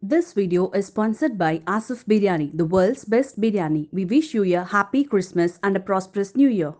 This video is sponsored by Asif Biryani, the world's best biryani. We wish you a happy Christmas and a prosperous new year.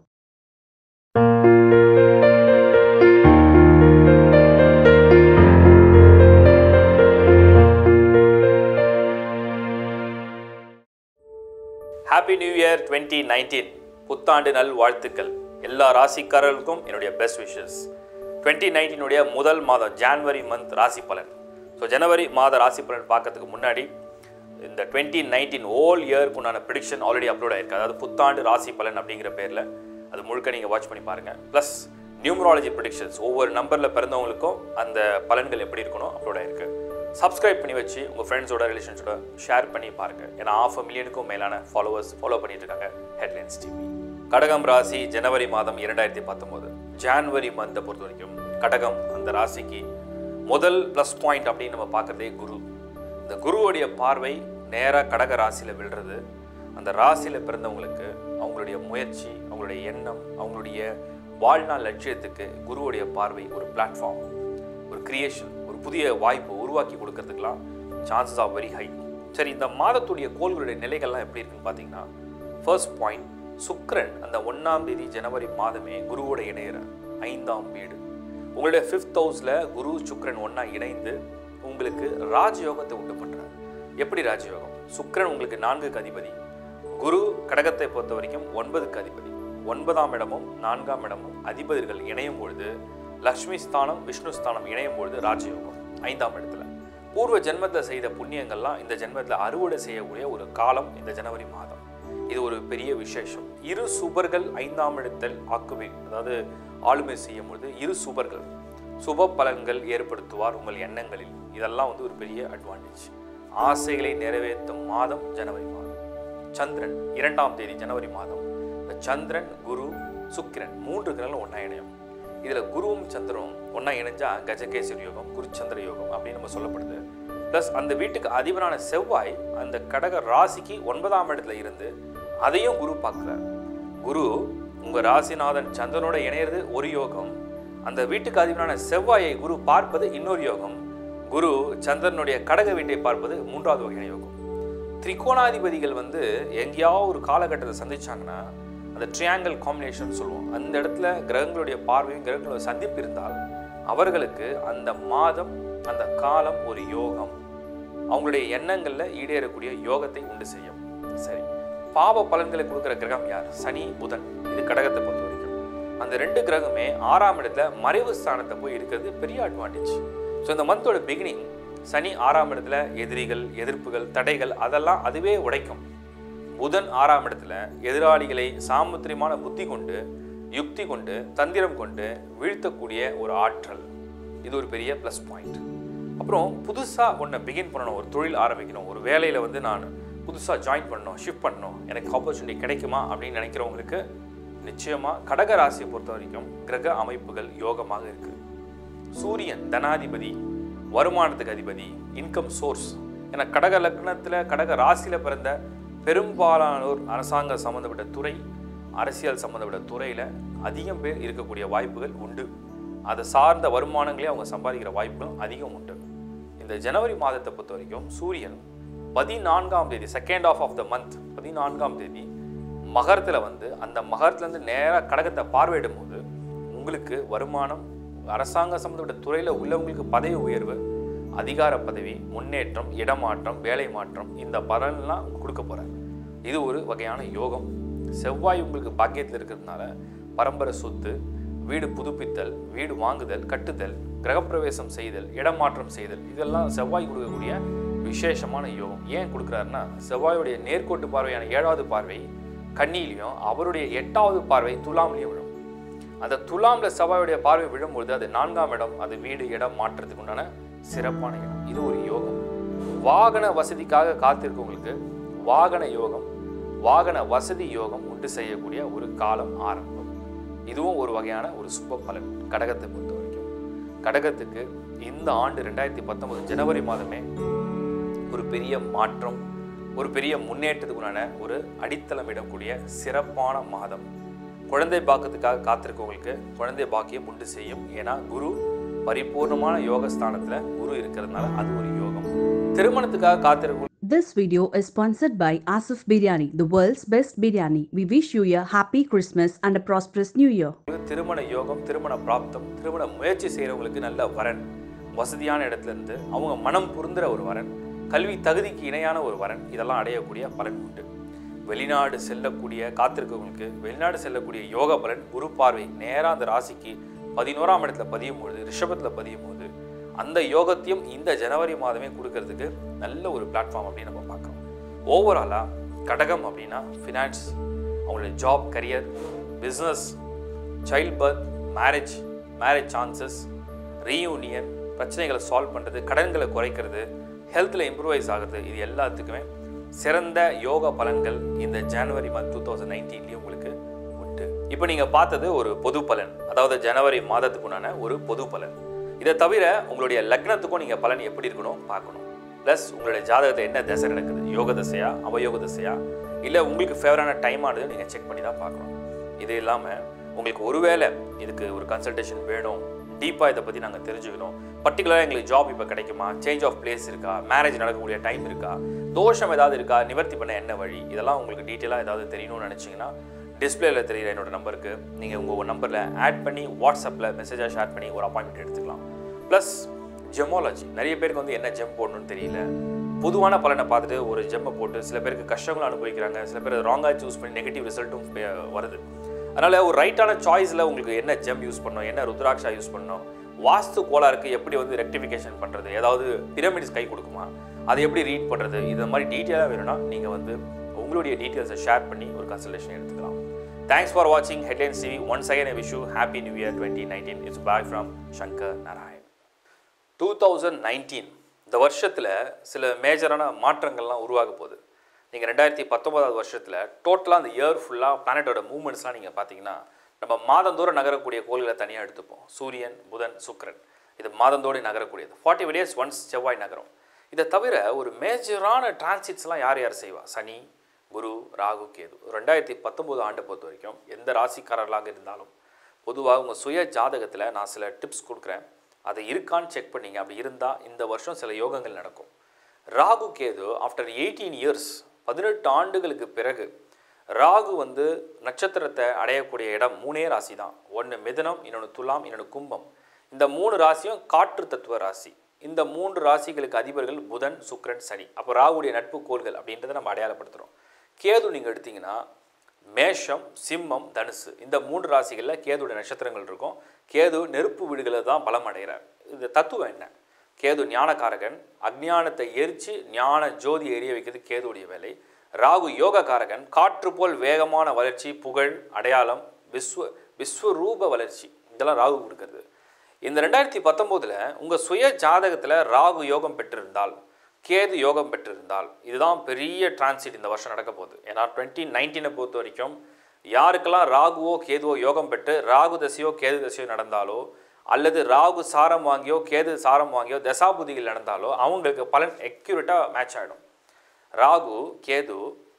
Happy new year twenty nineteen புத்தாண்டு நல் வாழ்த்துக்கள் எல்லா ராசிக்காரர்களுக்கும் என்னுடைய best wishes twenty நைன்டீனுடைய முதல் மாதம் January month ராசி பலன் ஸோ ஜனவரி மாத ராசி பலன் பார்க்கறதுக்கு முன்னாடி இந்த டுவெண்ட்டி நைன்டீன் ஓல் இயருக்கு உண்டான ப்ரிடிக்ஷன் ஆல்ரெடி அப்லோட் ஆயிருக்கு அதாவது புத்தாண்டு ராசி பலன் அப்படிங்கிற பேரில் அது முழுக்க நீங்கள் வாட்ச் பண்ணி பாருங்கள் ப்ளஸ் நியூமராலஜி ப்ரிடிக்ஷன்ஸ் ஒவ்வொரு நம்பரில் பிறந்தவங்களுக்கும் அந்த பலன்கள் எப்படி இருக்கணும் அப்லோட் ஆயிருக்கு சப்ஸ்கிரைப் பண்ணி வச்சு உங்கள் ஃப்ரெண்ட்ஸோட ரிலேஷன்ஸோட ஷேர் பண்ணி பாருங்கள் ஏன்னா ஆஃப் மில்லியனுக்கும் மேலான ஃபாலோவர்ஸ் ஃபாலோ பண்ணிட்டு இருக்காங்க ஹெட்லைன்ஸ் டிவி கடகம் ராசி ஜனவரி மாதம் இரண்டாயிரத்தி பத்தொம்போது ஜான்வரி மந்த்தை பொறுத்த வரைக்கும் கடகம் அந்த ராசிக்கு முதல் ப்ளஸ் பாயிண்ட் அப்படின்னு நம்ம பார்க்குறதே குரு இந்த குருவுடைய பார்வை நேராக கடக ராசியில் விழுறது அந்த ராசியில் பிறந்தவங்களுக்கு அவங்களுடைய முயற்சி அவங்களுடைய எண்ணம் அவங்களுடைய வாழ்நாள் லட்சியத்துக்கு குருவுடைய பார்வை ஒரு பிளாட்ஃபார்ம் ஒரு கிரியேஷன் ஒரு புதிய வாய்ப்பு உருவாக்கி கொடுக்கறதுக்கெலாம் சான்சஸ் ஆர் வெரி ஹை சரி இந்த மாதத்துடைய கோள்களுடைய நிலைகள்லாம் எப்படி இருக்குன்னு பார்த்தீங்கன்னா ஃபர்ஸ்ட் பாயிண்ட் சுக்கிரன் அந்த ஒன்றாம் தேதி ஜனவரி மாதமே குருவோட இணையிற ஐந்தாம் வீடு உங்களுடைய ஃபிஃப்த் ஹவுஸில் குரு சுக்கிரன் ஒன்றா இணைந்து உங்களுக்கு ராஜயோகத்தை உண்டு பண்ணுறார் எப்படி ராஜயோகம் சுக்கிரன் உங்களுக்கு நான்குக்கு அதிபதி குரு கடகத்தை பொறுத்த வரைக்கும் ஒன்பதுக்கு அதிபதி ஒன்பதாம் இடமும் நான்காம் இடமும் அதிபதிகள் இணையும் பொழுது லக்ஷ்மி ஸ்தானம் விஷ்ணு ஸ்தானம் இணையும் பொழுது ராஜயோகம் ஐந்தாம் இடத்துல பூர்வ ஜென்மத்தில் செய்த புண்ணியங்கள்லாம் இந்த ஜென்மத்தில் அறுவடை செய்யக்கூடிய ஒரு காலம் இந்த ஜனவரி மாதம் இது ஒரு பெரிய விசேஷம் இரு சுபர்கள் ஐந்தாம் இடத்தில் ஆக்குவே அதாவது ஆளுமை செய்யும் பொழுது இரு சுபர்கள் சுப பலன்கள் ஏற்படுத்துவார் உங்கள் எண்ணங்களில் இதெல்லாம் வந்து ஒரு பெரிய அட்வான்டேஜ் ஆசைகளை நிறைவேற்றும் மாதம் ஜனவரி மாதம் சந்திரன் இரண்டாம் தேதி ஜனவரி மாதம் இந்த சந்திரன் குரு சுக்கிரன் மூன்று கிரகங்களும் ஒன்றா இணையும் இதில் குருவும் சந்திரனும் ஒன்றா இணைஞ்சா கஜகேசரி யோகம் குருச்சந்திர யோகம் அப்படின்னு நம்ம சொல்லப்படுது ப்ளஸ் அந்த வீட்டுக்கு அதிபரான செவ்வாய் அந்த கடக ராசிக்கு ஒன்பதாம் இடத்துல இருந்து அதையும் குரு பார்க்குறார் குரு உங்கள் ராசிநாதன் சந்திரனோட இணையிறது ஒரு யோகம் அந்த வீட்டுக்கு அதிபரான செவ்வாயை குரு பார்ப்பது இன்னொரு யோகம் குரு சந்திரனுடைய கடக வீட்டை பார்ப்பது மூன்றாவது வகையான யோகம் திரிகோணாதிபதிகள் வந்து எங்கேயாவது ஒரு காலகட்டத்தை சந்திச்சாங்கன்னா அந்த ட்ரியாங்கிள் காம்பினேஷன் சொல்லுவோம் அந்த இடத்துல கிரகங்களுடைய பார்வையும் கிரகங்களோட சந்திப்பு இருந்தால் அவர்களுக்கு அந்த மாதம் அந்த காலம் ஒரு யோகம் அவங்களுடைய எண்ணங்களில் ஈடேறக்கூடிய யோகத்தை உண்டு செய்யும் சரி பாவ பலன்களை கொடுக்குற கிரகம் யார் சனி புதன் இது கடகத்தை பொறுத்த வரைக்கும் அந்த ரெண்டு கிரகமே ஆறாம் இடத்துல மறைவு ஸ்தானத்தை போய் இருக்கிறது பெரிய அட்வான்டேஜ் ஸோ இந்த மந்தோட பிகினிங் சனி ஆறாம் இடத்துல எதிரிகள் எதிர்ப்புகள் தடைகள் அதெல்லாம் அதுவே உடைக்கும் புதன் ஆறாம் இடத்துல எதிராளிகளை சாமுத்திரியமான புத்தி கொண்டு யுக்தி கொண்டு தந்திரம் கொண்டு வீழ்த்தக்கூடிய ஒரு ஆற்றல் இது ஒரு பெரிய ப்ளஸ் பாயிண்ட் அப்புறம் புதுசாக ஒன்றை பிகின் பண்ணணும் ஒரு தொழில் ஆரம்பிக்கணும் ஒரு வேலையில் வந்து நான் புதுசாக ஜாயின் பண்ணணும் ஷிஃப்ட் பண்ணணும் எனக்கு ஆப்பர்ச்சுனிட்டி கிடைக்குமா அப்படின்னு நினைக்கிறவங்களுக்கு நிச்சயமாக கடக ராசியை பொறுத்த வரைக்கும் கிரக அமைப்புகள் யோகமாக இருக்குது சூரியன் தனாதிபதி வருமானத்துக்கு அதிபதி இன்கம் சோர்ஸ் ஏன்னா கடக லக்னத்தில் கடக ராசியில் பிறந்த பெரும்பாலானோர் அரசாங்க சம்மந்தப்பட்ட துறை அரசியல் சம்மந்தப்பட்ட துறையில் அதிகம் பேர் இருக்கக்கூடிய வாய்ப்புகள் உண்டு அதை சார்ந்த வருமானங்களே அவங்க சம்பாதிக்கிற வாய்ப்புகளும் அதிகம் உண்டு இந்த ஜனவரி மாதத்தை பொறுத்த வரைக்கும் சூரியன் பதினான்காம் தேதி second half of the month பதினான்காம் தேதி மகரத்தில் வந்து அந்த மகரத்துலேருந்து நேராக கடகத்தை பார்வையிடும் போது உங்களுக்கு வருமானம் அரசாங்க சம்மந்தப்பட்ட துறையில் உள்ளவங்களுக்கு பதவி உயர்வு அதிகார பதவி முன்னேற்றம் இடமாற்றம் வேலை மாற்றம் இந்த பலன்லாம் கொடுக்க போகிறார் இது ஒரு வகையான யோகம் செவ்வாய் உங்களுக்கு பாக்கியத்தில் இருக்கிறதுனால பரம்பரை சொத்து வீடு புதுப்பித்தல் வீடு வாங்குதல் கட்டுதல் கிரகப்பிரவேசம் செய்தல் இடமாற்றம் செய்தல் இதெல்லாம் செவ்வாய் கொடுக்கக்கூடிய விசேஷமான யோகம் ஏன் கொடுக்குறாருன்னா செவ்வாயுடைய நேர்கோட்டு பார்வையான ஏழாவது பார்வை கன்னியிலையும் அவருடைய எட்டாவது பார்வை துலாம்லையும் விழும் அந்த துலாம்ல செவ்வாயுடைய பார்வை விழும்பொழுது அது நான்காம் இடம் அது வீடு இடம் மாற்றத்துக்கு உண்டான சிறப்பான இடம் இது ஒரு யோகம் வாகன வசதிக்காக காத்திருக்கவங்களுக்கு வாகன யோகம் வாகன வசதி யோகம் உண்டு செய்யக்கூடிய ஒரு காலம் ஆரம்பம் இதுவும் ஒரு வகையான ஒரு சுப பலன் கடகத்தை பொறுத்த வரைக்கும் கடகத்துக்கு இந்த ஆண்டு ரெண்டாயிரத்தி பத்தொன்பது ஜனவரி மாதமே ஒரு பெரிய மாற்றம் ஒரு பெரிய முன்னேற்றத்துக்குண்டான ஒரு அடித்தளம் இடக்கூடிய சிறப்பான மாதம் குழந்தை பாக்கத்துக்காக காத்திருக்கவங்களுக்கு குழந்தை பாக்கியம் உண்டு செய்யும் ஏன்னா குரு பரிபூர்ணமான யோகஸ்தானத்தில் குரு இருக்கிறதுனால அது ஒரு யோகம் திருமணத்துக்காக காத்திருக்கும் This video is sponsored by Asif Biryani, the world's best biryani. We wish you a happy Christmas and a prosperous new year. திருமண யோகம் திருமண பிராப்தம் திருமண முயற்சி செய்கிறவங்களுக்கு நல்ல வரன் வசதியான இடத்துல இருந்து அவங்க மனம் புரிந்துற ஒரு வரன் கல்வி தகுதிக்கு இணையான ஒரு வரன் இதெல்லாம் அடையக்கூடிய பலன் உண்டு வெளிநாடு செல்லக்கூடிய காத்திருக்கவங்களுக்கு வெளிநாடு செல்லக்கூடிய யோக பலன் குரு பார்வை நேராக அந்த ராசிக்கு பதினோராம் இடத்துல பதியும் பொழுது ரிஷபத்தில் பதியும் போது அந்த யோகத்தையும் இந்த ஜனவரி மாதமே கொடுக்கறதுக்கு நல்ல ஒரு பிளாட்ஃபார்ம் அப்படின்னு நம்ம பார்க்குறோம் ஓவராலாக கடகம் அப்படின்னா ஃபினான்ஸ் அவங்களுடைய job career business child birth marriage marriage chances reunion பிரச்சனைகளை சால்வ் பண்ணுறது கடன்களை குறைக்கிறது ஹெல்த்தில் இம்ப்ரூவைஸ் ஆகுறது இது எல்லாத்துக்குமே சிறந்த யோக பலன்கள் இந்த ஜனவரி மந்த் டூ தௌசண்ட் நைன்டீன்லேயும் உங்களுக்கு உண்டு இப்போ நீங்கள் பார்த்தது ஒரு பொது பலன் அதாவது ஜனவரி மாதத்துக்குண்டான ஒரு பொது பலன் இதை தவிர உங்களுடைய லக்னத்துக்கும் நீங்கள் பலன் எப்படி இருக்கணும் பார்க்கணும் ப்ளஸ் உங்களுடைய ஜாதகத்தை என்ன திசை நடக்குது யோக திசையா அவயோக திசையா இல்லை உங்களுக்கு ஃபேவரான டைம் ஆனது நீங்கள் செக் பண்ணி தான் பார்க்கணும் இது இல்லாமல் உங்களுக்கு ஒருவேளை இதுக்கு ஒரு கன்சல்டேஷன் வேணும் டீப்பாக இதை பற்றி நாங்கள் தெரிஞ்சுக்கணும் பர்டிகுலராக எங்களுக்கு ஜாப் இப்போ கிடைக்குமா சேஞ்ச் ஆஃப் பிளேஸ் இருக்கா மேரேஜ் நடக்கக்கூடிய டைம் இருக்கா தோஷம் ஏதாவது இருக்கா நிவர்த்தி பண்ண என்ன வழி இதெல்லாம் உங்களுக்கு டீட்டெயிலாக ஏதாவது தெரியணும்னு நினச்சிங்கன்னா டிஸ்பிளேல தெரியுற என்னோட நம்பருக்கு நீங்கள் உங்கள் நம்பரில் ஆட் பண்ணி வாட்ஸ்அப்பில் மெசேஜாக ஷேர் பண்ணி ஒரு அப்பாயின்மெண்ட் எடுத்துக்கலாம் ப்ளஸ் ஜெமாலஜி நிறைய பேருக்கு வந்து என்ன ஜெம் போடணும்னு தெரியல பொதுவான பலனை பார்த்துட்டு ஒரு ஜெம்மை போட்டு சில பேருக்கு கஷ்டங்களும் அனுபவிக்கிறாங்க சில பேர் ராங்காக சூஸ் பண்ணி நெகட்டிவ் ரிசல்ட்டும் வருது அதனால் ஒரு ரைட்டான சாய்ஸில் உங்களுக்கு என்ன ஜெம் யூஸ் பண்ணணும் என்ன ருத்ராட்சா யூஸ் பண்ணணும் வாஸ்து கோளாறுக்கு எப்படி வந்து ரெக்டிஃபிகேஷன் பண்ணுறது ஏதாவது பிரமிட்ஸ் கை கொடுக்குமா அதை எப்படி ரீட் பண்ணுறது இந்த மாதிரி டீட்டெயிலாக வேணும்னா நீங்கள் வந்து உங்களுடைய டீட்டெயில்ஸை ஷேர் பண்ணி ஒரு கன்சல்டேஷன் எடுத்துக்கலாம் தேங்க்ஸ் ஃபார் வாட்சிங் Headlines TV once again wish you happy new year twenty nineteen it's bye from Shankar Narayan two thousand nineteen இந்த வருஷத்தில் சில மேஜரான மாற்றங்கள்லாம் உருவாக போகுது நீங்கள் ரெண்டாயிரத்தி பத்தொன்பதாவது வருஷத்தில் டோட்டலாக அந்த இயர் ஃபுல்லாக பிளானட்டோட மூவ்மெண்ட்ஸ்லாம் நீங்கள் பார்த்தீங்கன்னா நம்ம மாதந்தோறும் நகரக்கூடிய கோள்களை தனியாக எடுத்துப்போம் சூரியன் புதன் சுக்கிரன் இது மாதந்தோடு நகரக்கூடியது ஃபார்ட்டி டேஸ் ஒன்ஸ் செவ்வாய் நகரம் இதை தவிர ஒரு மேஜரான டிரான்சிட்ஸ்லாம் யார் யார் செய்வா சனி குரு ராகு கேது ரெண்டாயிரத்தி பத்தொம்போது ஆண்டை பொறுத்த வரைக்கும் எந்த ராசிக்காரர்களாக இருந்தாலும் பொதுவாக உங்கள் சுய ஜாதகத்தில் நான் சில டிப்ஸ் கொடுக்குறேன் அது இருக்கான்னு செக் பண்ணீங்க அப்படி இருந்தால் இந்த வருஷம் சில யோகங்கள் நடக்கும் Rahu Ketu after eighteen years பதினெட்டு ஆண்டுகளுக்கு பிறகு ராகு வந்து நட்சத்திரத்தை அடையக்கூடிய இடம் மூணே ராசி தான் ஒன்று மிதுனம் இன்னொன்று துலாம் இன்னொன்று கும்பம் இந்த மூணு ராசியும் காற்று தத்துவ ராசி இந்த மூன்று ராசிகளுக்கு அதிபர்கள் புதன் சுக்கிரன் சனி அப்போ ராகுடைய நட்பு கோள்கள் அப்படின்றத நம்ம அடையாளப்படுத்துகிறோம் கேது நீங்கள் எடுத்தீங்கன்னா மேஷம் சிம்மம் தனுசு இந்த மூன்று ராசிகளில் கேதுடைய நட்சத்திரங்கள் இருக்கும் கேது நெருப்பு வீடுகளில் தான் பலம் அடைகிறார் இது தத்துவம் என்ன கேது ஞானகாரகன் அஜ்ஞானத்தை எரித்து ஞான ஜோதி எரிய வைக்கிறது கேதுடைய வேலை ராகு யோககாரகன் காற்று போல் வேகமான வளர்ச்சி புகழ் அடையாளம் விஸ்வ விஸ்வரூப வளர்ச்சி இதெல்லாம் ராகு கொடுக்கறது இந்த ரெண்டாயிரத்தி பத்தொம்போதில் உங்கள் சுய ஜாதகத்தில் ராகு யோகம் பெற்றிருந்தால் கேது யோகம் பெற்றிருந்தால் இதுதான் பெரிய டிரான்சிட் இந்த வருஷம் நடக்க போகுது ஏன்னா டுவெண்ட்டி நைன்டீனை பொறுத்த வரைக்கும் யாருக்கெல்லாம் ராகுவோ கேதுவோ யோகம் பெற்று ராகு தசையோ கேது தசையோ நடந்தாலோ அல்லது ராகு சாரம் வாங்கியோ கேது சாரம் வாங்கியோ தசாபுதிகள் நடந்தாலோ அவங்களுக்கு பலன் அக்யூரேட்டாக மேட்ச் ஆகிடும் ராகு கேது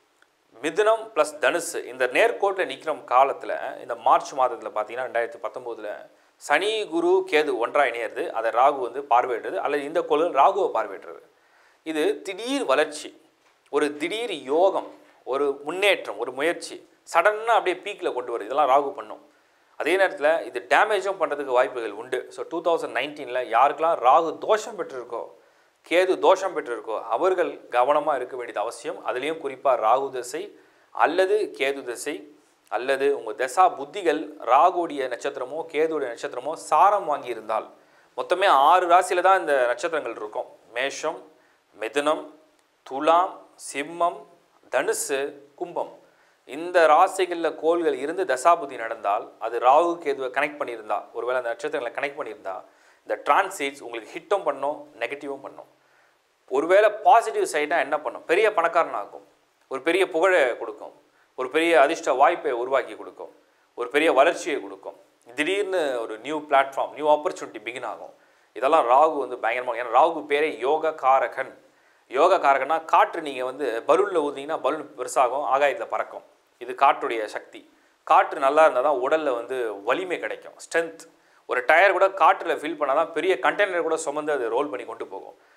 மிதுனம் ப்ளஸ் தனுசு இந்த நேர்கோட்டில் நிற்கிற காலத்தில் இந்த மார்ச் மாதத்தில் பார்த்தீங்கன்னா ரெண்டாயிரத்தி பத்தொம்போதில் சனி குரு கேது ஒன்றா இணையிறது அதை ராகு வந்து பார்வையிடுறது அல்லது இந்த கோள்கள் ராகுவை பார்வையிடுறது இது திடீர் வளர்ச்சி ஒரு திடீர் யோகம் ஒரு முன்னேற்றம் ஒரு முயற்சி சடனாக அப்படியே பீக்கில் கொண்டு வருது இதெல்லாம் ராகு பண்ணும் அதே நேரத்தில் இது டேமேஜும் பண்ணுறதுக்கு வாய்ப்புகள் உண்டு ஸோ டூ தௌசண்ட் நைன்டீனில் யாருக்கெல்லாம் ராகு தோஷம் பெற்றிருக்கோ கேது தோஷம் பெற்றிருக்கோ அவர்கள் கவனமாக இருக்க வேண்டியது அவசியம் அதுலேயும் குறிப்பாக ராகு திசை அல்லது கேது திசை அல்லது உங்கள் தசா புத்திகள் ராகுடைய நட்சத்திரமோ கேதுடைய நட்சத்திரமோ சாரம் வாங்கியிருந்தால் மொத்தமே ஆறு ராசியில் தான் இந்த நட்சத்திரங்கள் இருக்கும் மேஷம் மிதுனம் துலாம் சிம்மம் தனுசு கும்பம் இந்த ராசிகளில் கோள்கள் இருந்து தசாபுதி நடந்தால் அது ராகு கேதுவை கனெக்ட் பண்ணியிருந்தா ஒருவேளை அந்த நட்சத்திரங்களை கனெக்ட் பண்ணியிருந்தா இந்த டிரான்சிட்ஸ் உங்களுக்கு ஹிட்டும் பண்ணும் நெகட்டிவும் பண்ணும் ஒருவேளை பாசிட்டிவ் சைடாக என்ன பண்ணும் பெரிய பணக்காரனாகும் ஒரு பெரிய புகழை கொடுக்கும் ஒரு பெரிய அதிர்ஷ்ட வாய்ப்பை உருவாக்கி கொடுக்கும் ஒரு பெரிய வளர்ச்சியை கொடுக்கும் திடீர்னு ஒரு new platform new opportunity begin ஆகும் இதெல்லாம் ராகு வந்து பயங்கரமாக ஏன்னா ராகு பேரே யோக காரகன் யோக காரகன்னா காற்று நீங்கள் வந்து பலூனில் ஊதிங்கன்னா பலூன் பெருசாகும் ஆகாயத்தில் பறக்கும் இது காற்றுடைய சக்தி காற்று நல்லா இருந்தால் தான் உடலில் வந்து வலிமை கிடைக்கும் ஸ்ட்ரென்த் ஒரு டயர் கூட காற்றில் ஃபில் பண்ணால் தான் பெரிய கண்டெய்னர் கூட சுமந்து அது ரோல் பண்ணி கொண்டு போகும்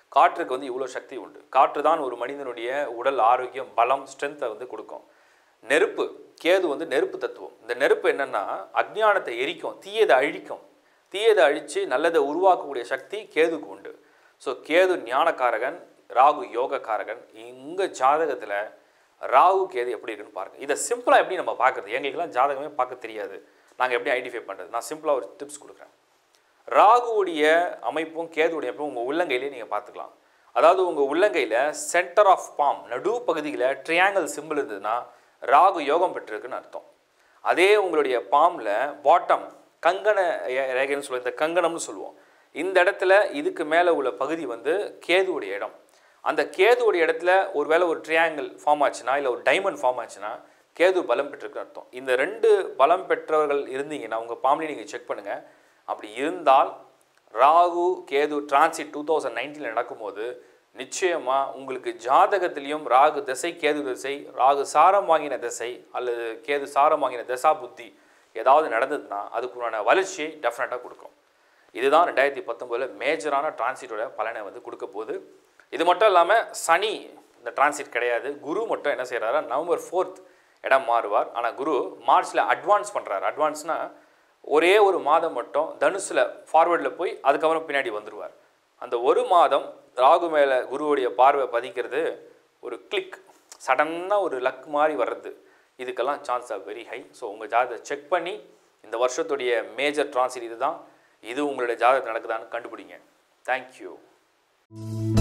காற்றுக்கு வந்து இவ்வளோ சக்தி உண்டு காற்று தான் ஒரு மனிதனுடைய உடல் ஆரோக்கியம் பலம் ஸ்ட்ரென்த்தை வந்து கொடுக்கும் நெருப்பு கேது வந்து நெருப்பு தத்துவம் இந்த நெருப்பு என்னன்னா அஜ்ஞானத்தை எரிக்கும் தீயதை அழிக்கும் தீயதை அழித்து நல்லதை உருவாக்கக்கூடிய சக்தி கேதுக்கு உண்டு ஸோ கேது ஞானக்காரகன் ராகு யோகக்காரகன் இங்கே ஜாதகத்தில் ராகு கேது எப்படி இருக்குன்னு பாருங்கள் இதை சிம்பிளாக எப்படி நம்ம பார்க்குறது எங்களுக்கெல்லாம் ஜாதகமே பார்க்க தெரியாது நாங்கள் எப்படி ஐடென்டிஃபை பண்ணுறது நான் சிம்பிளாக ஒரு டிப்ஸ் கொடுக்குறேன் ராகுவுடைய அமைப்பும் கேதுவுடைய அமைப்பும் உங்கள் உள்ளங்கையிலே நீங்கள் பார்த்துக்கலாம் அதாவது உங்கள் உள்ளங்கையில் சென்டர் ஆஃப் பாம் நடு பகுதியில் ட்ரையாங்கிள் சிம்பிள் இருந்ததுன்னா ராகு யோகம் பெற்றிருக்குன்னு அர்த்தம் அதே உங்களுடைய பாம்பில் பாட்டம் கங்கண ரே- ரேகைன்னு சொல்லுவோம் இந்த கங்கணம்னு சொல்லுவோம் இந்த இடத்துல இதுக்கு மேலே உள்ள பகுதி வந்து கேதுவுடைய இடம் அந்த கேதுவுடைய இடத்துல ஒருவேளை ஒரு ட்ரையாங்கிள் ஃபார்ம் ஆச்சுன்னா இல்லை ஒரு டைமண்ட் ஃபார்ம் ஆச்சுன்னா கேது பலம் பெற்றிருக்குன்னு அர்த்தம் இந்த ரெண்டு பலம் பெற்றவர்கள் இருந்தீங்கன்னா உங்கள் பாம்பளி நீங்கள் செக் பண்ணுங்கள் அப்படி இருந்தால் Rahu Ketu transit two thousand நைன்டீனில் நடக்கும்போது நிச்சயமாக உங்களுக்கு ஜாதகத்திலையும் ராகு திசை கேது திசை ராகு சாரம் வாங்கின திசை அல்லது கேது சாரம் வாங்கின தசா புத்தி ஏதாவது நடந்ததுன்னா அதுக்குண்டான வளர்ச்சியை டெஃபினட்டாக கொடுக்கும் இதுதான் ரெண்டாயிரத்தி பத்தொம்போதில் மேஜரான டிரான்சிட்டோட பலனை வந்து கொடுக்க போகுது இது மட்டும் இல்லாமல் சனி இந்த டிரான்சிட் கிடையாது குரு மட்டும் என்ன செய்கிறாரு நவம்பர் ஃபோர்த் இடம் மாறுவார் ஆனால் குரு மார்ச்சில் அட்வான்ஸ் பண்ணுறாரு அட்வான்ஸ்னால் ஒரே ஒரு மாதம் மட்டும் தனுசில் ஃபார்வர்டில் போய் அதுக்கப்புறம் பின்னாடி வந்துடுவார் அந்த ஒரு மாதம் ராகு மேலே குருவுடைய பார்வை பதிக்கிறது ஒரு கிளிக் சடனாக ஒரு லக் மாதிரி வர்றது இதுக்கெல்லாம் chance are very high so உங்கள் ஜாதகத்தை செக் பண்ணி இந்த வருஷத்துடைய மேஜர் டிரான்சிட் இதுதான் இது உங்களுடைய ஜாதகத்தில் நடக்குதான்னு கண்டுபிடிங்க தேங்க்யூ